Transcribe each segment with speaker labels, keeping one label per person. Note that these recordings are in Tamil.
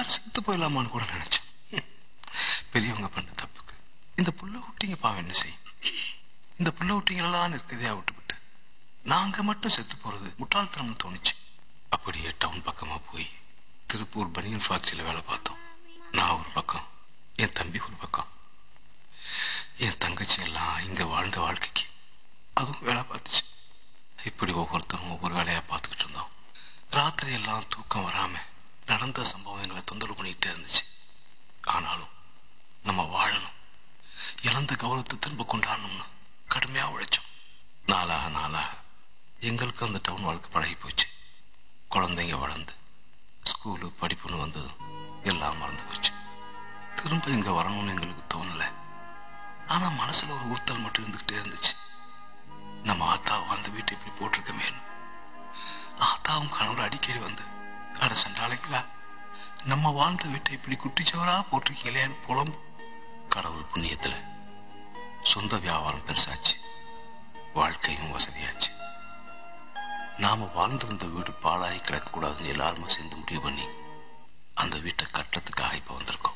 Speaker 1: நேரம் செத்து போயிடலாமான்னு கூட நினைச்சேன் பெரியவங்க பண்ண தப்புக்கு இந்த புள்ள குட்டிங்க பாவம் என்ன செய்யும் இந்த புள்ள குட்டிங்களெல்லாம் இருக்குதையா விட்டுவிட்டு நாங்க மட்டும் செத்து போறது முட்டாள்தனம்னு தோணுச்சு அப்படியே டவுன் பக்கமா போய் திருப்பூர் பனியன் ஃபேக்டரியில வேலை பார்த்தோம் நான் ஒரு பக்கம் என் தம்பி ஒரு பக்கம் என் தங்கச்சி எல்லாம் இங்க வாழ்ந்த வாழ்க்கைக்கு அதுவும் வேலை பார்த்துச்சு இப்படி ஒவ்வொருத்தரும் ஒவ்வொரு வேலையா பார்த்துக்கிட்டு இருந்தோம் ராத்திரி எல்லாம் தூக்கம் வராம நடந்த சம்பவம் எங்களை தொந்தரவு பண்ணிக்கிட்டே இருந்துச்சு ஆனாலும் நம்ம வாழணும் இழந்த கௌரவத்தை திரும்ப கொண்டாடணும்னு கடுமையா உழைச்சோம் நாளாக நாளாக எங்களுக்கு அந்த டவுன் வாழ்க்கை பழகி போச்சு குழந்தைங்க வளர்ந்து ஸ்கூலு படிப்புன்னு வந்ததும் எல்லாம் மறந்து போச்சு திரும்ப இங்க வரணும்னு எங்களுக்கு தோணல ஆனா மனசுல ஒரு உறுத்தல் மட்டும் இருந்துகிட்டே இருந்துச்சு நம்ம ஆத்தா வாழ்ந்த வீட்டை இப்படி போட்டிருக்கமே ஆத்தாவும் கணவர் அடிக்கடி வந்து அட சண்டாளைங்களா நம்ம வாழ்ந்த வீட்டை இப்படி குட்டிச்சவரா போட்டிருக்கீங்களேன்னு புலம்பு கடவுள் புண்ணியத்துல சொந்த வியாபாரம் பெருசாச்சு வாழ்க்கையும் வசதியாச்சு நாம வாழ்ந்திருந்த வீடு பாழாகி கிடக்கக்கூடாதுன்னு எல்லாருமே சேர்ந்து முடிவு பண்ணி அந்த வீட்டை கட்டுறதுக்காக இப்ப வந்திருக்கோம்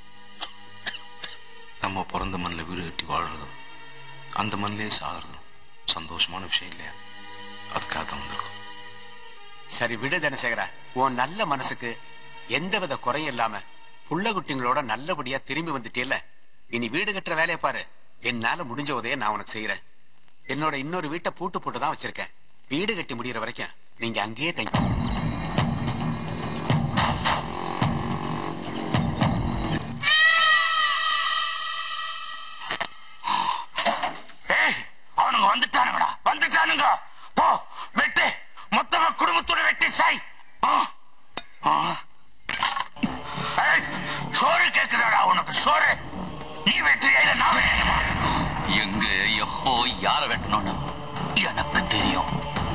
Speaker 1: நம்ம பிறந்த மண்ணில் வீடு கட்டி வாழ்றதும் அந்த மண்ணிலே சாகிறதும் சந்தோஷமான விஷயம் இல்லையா அதுக்காக தான் வந்திருக்கோம்
Speaker 2: சரி விடு தனசேகரா உன் நல்ல மனசுக்கு எந்தவித குறையும் இல்லாம புள்ள குட்டிங்களோட நல்லபடியா திரும்பி வந்துட்டேல இனி வீடு கட்டுற வேலையை பாரு என்னால முடிஞ்ச உதவியை நான் உனக்கு செய்யறேன் என்னோட இன்னொரு வீட்டை பூட்டு போட்டு தான் வச்சிருக்கேன் வீடு கட்டி முடியற வரைக்கும் நீங்க அங்கேயே தங்கி
Speaker 3: ஏய் அவனுங்க வந்துட்டானுங்கடா வந்துட்டானுங்க போ வெட்டு மொத்தமா குடும்பத்தோட வெட்டி சாய் ஆ, ஆ. ஏய், சோறு கேக்குதாடா உனக்கு சோறு நீ வெற்றியா இல்ல நான் வெட்டணுமா எங்க எப்போ யார வெட்டணும்னு எனக்கு தெரியும்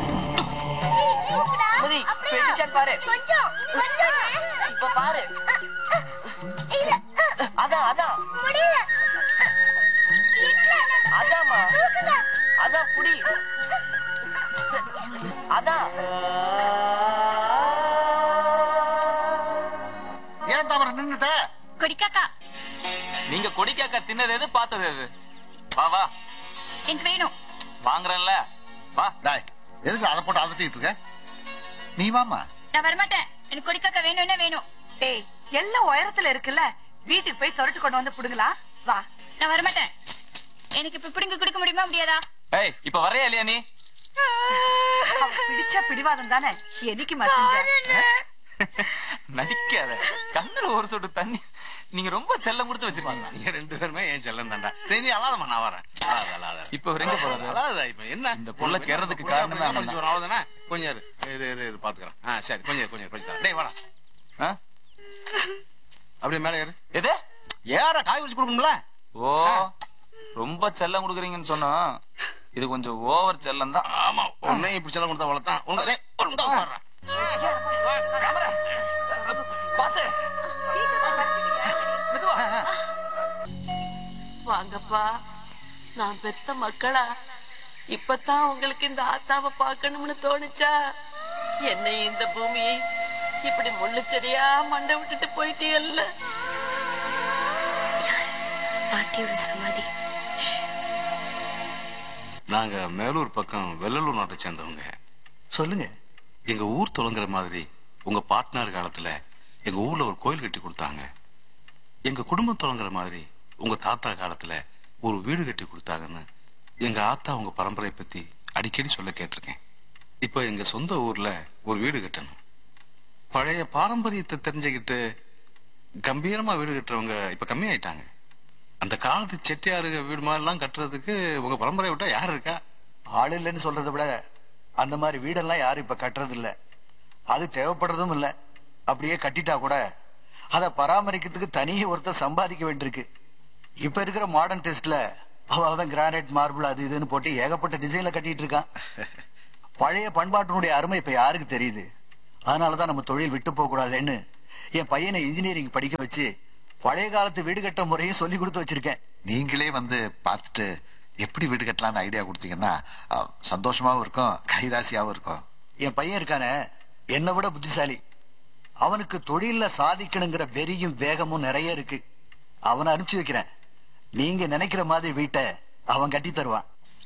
Speaker 4: சுமதி வெடிச்சான் பாரு
Speaker 5: கொஞ்சம் கொஞ்சம்
Speaker 4: இப்ப பாரு
Speaker 5: இல்ல
Speaker 4: அதான் அதான்
Speaker 5: முடியல
Speaker 4: அதாம்மா
Speaker 5: தூக்குங்க
Speaker 4: அதான் புடி அதான்
Speaker 6: ஏன் தவற நின்னுட்ட
Speaker 5: கொடிக்காக்கா
Speaker 7: நீங்க கொடிக்காக்கா தின்னது எது பார்த்தது எது வா வா
Speaker 5: எனக்கு வேணும்
Speaker 7: வாங்குறேன்ல வா
Speaker 6: டாய் எதுக்கு அதை போட்டு அதட்டிட்டு இருக்க நீ வாமா
Speaker 5: நான் வரமாட்டேன் எனக்கு கொடிக்காக்கா வேணும்னா வேணும்
Speaker 4: ஏய் எல்லாம் உயரத்துல இருக்குல்ல வீட்டுக்கு போய் சொரட்டு கொண்டு வந்து புடுங்களா வா
Speaker 5: நான் வரமாட்டேன் எனக்கு இப்ப பிடுங்க கொடுக்க முடியுமா முடியாதா
Speaker 7: ஏய் இப்ப வரையா இல்லையா நீ
Speaker 4: அவ பிடிச்ச பிடிவாதம் தானே என்னைக்கு மறைஞ்ச
Speaker 7: நடிக்காத கண்ணுல ஒரு சொட்டு தண்ணி நீங்க ரொம்ப செல்லம் கொடுத்து வச்சிருக்கீங்க
Speaker 1: நீங்க ரெண்டு பேருமே ஏன் செல்லம் தாண்டா சரி நீ அழாதம்மா நான் வரேன் அழாத அழாத
Speaker 7: இப்ப இவர் எங்க போறாரு
Speaker 1: அழாத இப்ப என்ன
Speaker 7: இந்த புள்ள கிறதுக்கு காரணமே அவன் தான்.
Speaker 1: கொஞ்சம் அவ்வளவுதானே கொஞ்சம் இரு இரு இரு இரு பாத்துக்கிறேன் ஆ சரி கொஞ்சம் இரு, கொஞ்சம் இரு, கொஞ்சம் தரேன். டேய் வாடா
Speaker 7: ஆ?
Speaker 1: அப்படியே மேலே ஏறு
Speaker 7: எது
Speaker 1: ஏற காய் வச்சு கொடுக்கணும்ல
Speaker 7: ஓ ரொம்ப செல்லம் கொடுக்குறீங்கன்னு சொன்னா இது கொஞ்சம் ஓவர் செல்லம் தான்
Speaker 1: ஆமா உன்னை இப்படி செல்லம் கொடுத்தா வளர்த்தான் உனக்கு டேய், ஒழுங்கா உட்கார்றா.
Speaker 7: பாத்து
Speaker 8: வாங்கப்பா நான் பெத்த மக்களா இப்பதான் உங்களுக்கு இந்த ஆத்தாவை பார்க்கணும்னு தோணுச்சா என்னை இந்த பூமியை இப்படி முள்ளுச்செடியா மண்டை விட்டுட்டு போயிட்டீங்கல்ல
Speaker 5: பாட்டியோட சமாதி
Speaker 1: நாங்க மேலூர் பக்கம் வெள்ளலூர் நாட்டை சேர்ந்தவங்க
Speaker 6: சொல்லுங்க
Speaker 1: எங்க ஊர் தொடங்குற மாதிரி உங்க பாட்னார் காலத்துல எங்க ஊர்ல ஒரு கோயில் கட்டி கொடுத்தாங்க எங்க குடும்பம் தொடங்குற மாதிரி உங்க தாத்தா காலத்துல ஒரு வீடு கட்டி கொடுத்தாங்கன்னு எங்க ஆத்தா உங்க பரம்பரை பத்தி அடிக்கடி சொல்ல கேட்டிருக்கேன் இப்போ எங்க சொந்த ஊர்ல ஒரு வீடு கட்டணும் பழைய பாரம்பரியத்தை தெரிஞ்சுக்கிட்டு கம்பீரமா வீடு கட்டுறவங்க இப்ப கம்மியாயிட்டாங்க அந்த காலத்து செட்டியாருங்க வீடு மாதிரிலாம் கட்டுறதுக்கு உங்க பரம்பரை விட்டா யார் இருக்கா
Speaker 6: ஆள் இல்லைன்னு சொல்றதை விட அந்த மாதிரி வீடெல்லாம் யாரும் இப்ப கட்டுறது இல்ல அது தேவைப்படுறதும் இல்ல அப்படியே கட்டிட்டா கூட அதை பராமரிக்கிறதுக்கு தனியே ஒருத்தர் சம்பாதிக்க வேண்டியிருக்கு இப்ப இருக்கிற மாடர்ன் டெஸ்ட்ல அவதான் கிரானைட் மார்பிள் அது இதுன்னு போட்டு ஏகப்பட்ட டிசைன்ல கட்டிட்டு இருக்கான் பழைய பண்பாட்டினுடைய அருமை இப்ப யாருக்கு தெரியுது அதனாலதான் நம்ம தொழில் விட்டு போக கூடாதுன்னு என் பையனை இன்ஜினியரிங் படிக்க வச்சு பழைய காலத்து வீடு கட்டுற முறையும் சொல்லி கொடுத்து வச்சிருக்கேன்
Speaker 9: நீங்களே வந்து பார்த்துட்டு எப்படி வீடு கட்டலாம்னு ஐடியா கொடுத்தீங்கன்னா அஹ், சந்தோஷமாவும் இருக்கும் கைராசியாவும் இருக்கும்
Speaker 6: என் பையன் இருக்கானே என்னை விட புத்திசாலி அவனுக்கு தொழில்ல சாதிக்கணுங்கிற வெறியும் வேகமும் நிறைய இருக்கு அவனை அனுப்பிச்சு வைக்கிறேன் நீங்க நினைக்கிற மாதிரி வீட்டை அவன் கட்டி தருவான்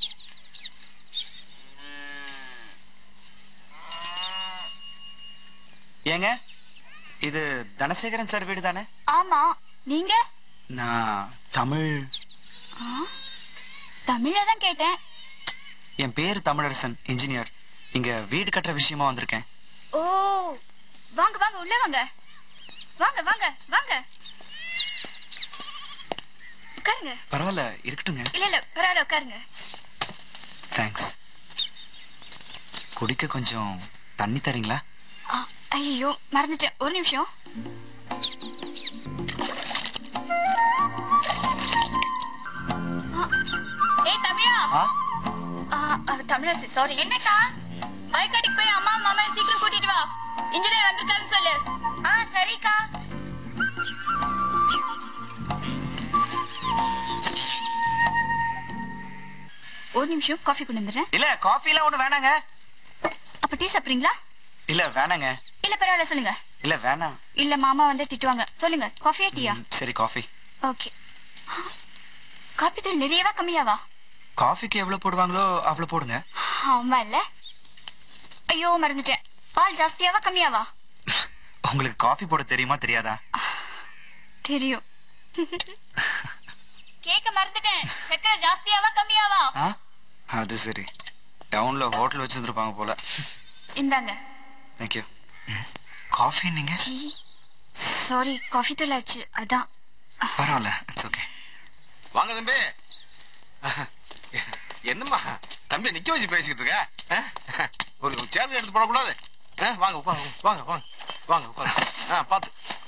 Speaker 10: ஏங்க இது தனசேகரன் சார் வீடு தானே
Speaker 5: ஆமா நீங்க
Speaker 10: நான் தமிழ்
Speaker 5: தமிழ தான் கேட்டேன்
Speaker 10: என் பேர் தமிழரசன் இன்ஜினியர் இங்க வீடு கட்டுற விஷயமா வந்திருக்கேன்
Speaker 5: ஓ வாங்க வாங்க உள்ள வாங்க வாங்க வாங்க வாங்க உட்காருங்க
Speaker 10: பரவாயில்ல இருக்கட்டுங்க
Speaker 5: இல்ல இல்ல பரவாயில்ல உட்காருங்க
Speaker 10: தேங்க்ஸ் குடிக்க கொஞ்சம் தண்ணி தரீங்களா
Speaker 5: ஆ, ஐயோ மறந்துட்டேன் ஒரு நிமிஷம் ஆ, ஏய் தமிழா
Speaker 10: ஆ
Speaker 5: ஆ, ஆ, தமிழரசி சாரி என்னக்கா வயக்காட்டுக்கு போய் அம்மா மாமா சீக்கிரம் கூட்டிட்டு வா இன்ஜினியர் வந்திருக்காருன்னு சொல்லு ஆ சரிக்கா ஒரு நிமிஷம் காஃபி கொண்டு வந்துடுறேன்
Speaker 10: இல்ல காஃபி எல்லாம் ஒண்ணு வேணாங்க
Speaker 5: அப்ப டீ சாப்பிடுறீங்களா
Speaker 10: இல்ல வேணாங்க
Speaker 5: இல்ல பரவாயில்ல சொல்லுங்க
Speaker 10: இல்ல வேணாம்
Speaker 5: இல்ல மாமா வந்து திட்டுவாங்க சொல்லுங்க காஃபியா டீயா
Speaker 10: ம், சரி காஃபி
Speaker 5: ஓகே காபி தூள் நிறையவா கம்மியாவா
Speaker 10: காஃபிக்கு எவ்வளவு போடுவாங்களோ அவ்வளவு போடுங்க
Speaker 5: ஆமா இல்ல ஐயோ மறந்துட்டேன் பால் ஜாஸ்தியாவா கம்மியாவா
Speaker 10: உங்களுக்கு காஃபி போட தெரியுமா தெரியாதா
Speaker 5: தெரியும் கேக்க மறந்துட்டேன் சக்கரை ஜாஸ்தியாவா கம்மியாவா
Speaker 10: ஆ அது சரி டவுன்ல ஹோட்டல் வச்சிருந்துருப்பாங்க போல
Speaker 5: இந்தாங்க
Speaker 10: தேங்க்யூ காஃபி நீங்க
Speaker 5: சாரி காஃபி தூள் ஆச்சு அதான்
Speaker 10: பரவாயில்ல இட்ஸ் ஓகே
Speaker 1: வாங்க தம்பி என்னம்மா தம்பி நிக்க வச்சு பேசிக்கிட்டு இருக்க ஆ? ஒரு சேர் எடுத்து போடக்கூடாது ஆ, வாங்க உட்காருங்க வாங்க வாங்க வாங்க உட்காருங்க ஆ பார்த்து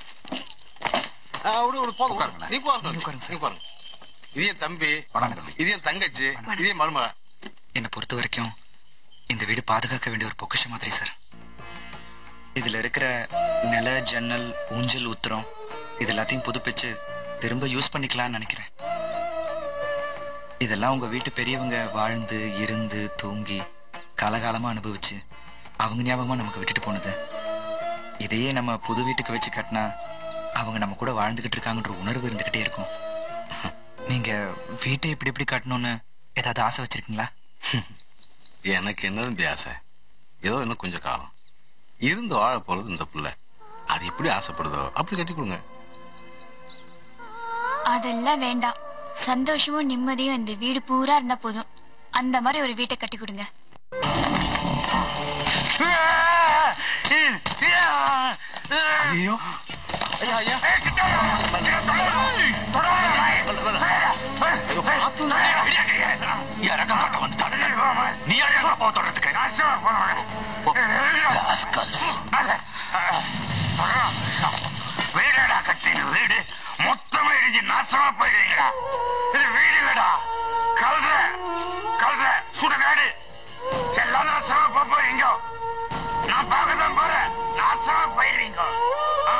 Speaker 1: ஆ விடு விடு போதும்
Speaker 9: உட்காருங்களேன்.
Speaker 1: நீ உட்காருங்க
Speaker 10: நீங்க உட்காருங்க
Speaker 1: நீ உட்காருங்க இது என் தம்பி
Speaker 9: வணக்கம் தம்பி.
Speaker 1: இது என் தங்கச்சி இது என் மருமக
Speaker 10: என்னை பொறுத்த வரைக்கும் இந்த வீடு பாதுகாக்க வேண்டிய ஒரு பொக்கிஷ மாதிரி சார் இதுல இருக்கிற நில ஜன்னல் ஊஞ்சல் உத்தரம் இது எல்லாத்தையும் புதுப்பிச்சு திரும்ப யூஸ் பண்ணிக்கலாம்னு நினைக்கிறேன் இதெல்லாம் உங்க வீட்டு பெரியவங்க வாழ்ந்து இருந்து தூங்கி காலகாலமா அனுபவிச்சு அவங்க ஞாபகமா நமக்கு விட்டுட்டு போனது இதையே நம்ம புது வீட்டுக்கு வச்சு கட்டினா அவங்க நம்ம கூட வாழ்ந்துகிட்டு இருக்காங்கன்ற உணர்வு இருந்துகிட்டே இருக்கும் நீங்க வீட்டை இப்படி இப்படி கட்டணும்னு ஏதாவது ஆசை வச்சிருக்கீங்களா
Speaker 1: எனக்கு என்ன தம்பி ஆசை ஏதோ இன்னும் கொஞ்சம் காலம் இருந்து வாழ போறது இந்த புள்ள அது எப்படி ஆசைப்படுதோ அப்படி கட்டி கொடுங்க
Speaker 5: அதெல்லாம் வேண்டாம் சந்தோஷமும் நிம்மதியும் இந்த வீடு பூரா இருந்தா போதும் அந்த மாதிரி ஒரு வீட்டை கட்டி கொடுங்க
Speaker 1: ஐயோ ஐயா ஐயா
Speaker 3: இறக்கப்பட்ட வந்துட்டாரு நீ யாரையா போத்துறதுக்கு வீடடா கட்டின வீடு மொத்தமா இடிஞ்சு நாசமா போயிடுவீங்களா இது வீடு இல்லடா கல்ற கல்ற சுடுகாடு எல்லாம் நாசமா போக போறீங்க நான் பார்க்க தான் போறேன் நாசமா போயிடுறீங்க ஆ.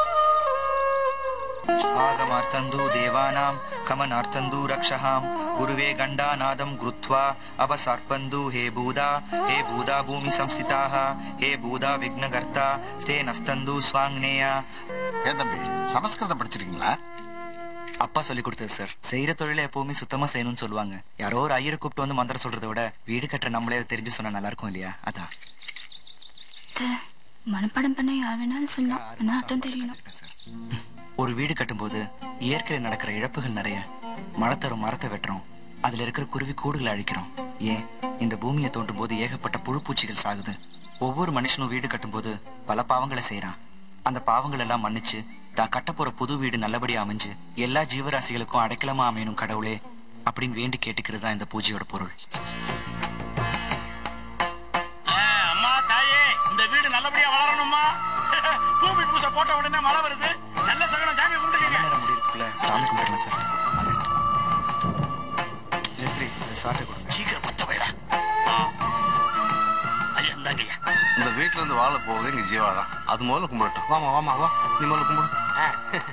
Speaker 10: ஆகமார்த்தந்து தேவானாம் கமனார்த்தந்து ரக்ஷகாம் குருவே கண்டாநாதம் குருத்வா அபசர்ப்பந்து ஹே பூதா ஹே பூதா பூமி சம்ஸ்திதாக ஹே பூதா விக்னகர்த்தா ஸ்தே நஸ்தந்து ஸ்வாங்னேயா
Speaker 9: ஏன் தம்பி சமஸ்கிருதம் படிச்சிருக்கீங்களா
Speaker 10: அப்பா சொல்லி கொடுத்தது சார் செய்யற தொழிலை எப்பவுமே சுத்தமா செய்யணும்னு சொல்லுவாங்க யாரோ ஒரு ஐயரை கூப்பிட்டு வந்து மந்திரம் சொல்றதை விட வீடு கட்டுற நம்மளே அதை தெரிஞ்சு சொன்னா நல்லா இருக்கும் இல்லையா அதான்
Speaker 5: மனப்பாடம் பண்ண யார் வேணாலும் சொல்லலாம் ஆனா அர்த்தம் தெரியணும்
Speaker 10: ஒரு வீடு கட்டும்போது இயற்கையில் நடக்கிற இழப்புகள் நிறைய மழை தரும் மரத்தை வெட்டுறோம் அதுல இருக்கிற குருவி கூடுகளை அழிக்கிறோம் ஏன் இந்த பூமியை தோண்டும் போது ஏகப்பட்ட புழு பூச்சிகள் சாகுது ஒவ்வொரு மனுஷனும் வீடு கட்டும்போது பல பாவங்களை செய்றான் அந்த பாவங்கள் எல்லாம் மன்னிச்சு தான் கட்டப்போற புது வீடு நல்லபடியா அமைஞ்சு எல்லா ஜீவராசிகளுக்கும் அடைக்கலமா அமையணும் கடவுளே அப்படின்னு வேண்டி கேட்டுக்கிறது தான் இந்த பூஜையோட பொருள்
Speaker 3: அம்மா தாயே இந்த வீடு நல்லபடியா வளரணுமா பூமி பூசை போட்ட உடனே மழை வருது நல்ல சகலம் ஜாமி கும்பிட்டுக்கங்க
Speaker 10: நேரம் முடியறதுக்குள்ள சாமி கும்பிடலாம் சார் மேஸ்திரி சாட்டை கொடுங்க
Speaker 3: சீக்கிரம் பத்த வைடா ஐயா இந்தாங்கய்யா
Speaker 1: இந்த வீட்டுல இருந்து வாழ போறது எங்க ஜீவா தான் அது முதல்ல கும்பிடட்டும் வாமா வாமா வா நீ முதல்ல கும்பிடு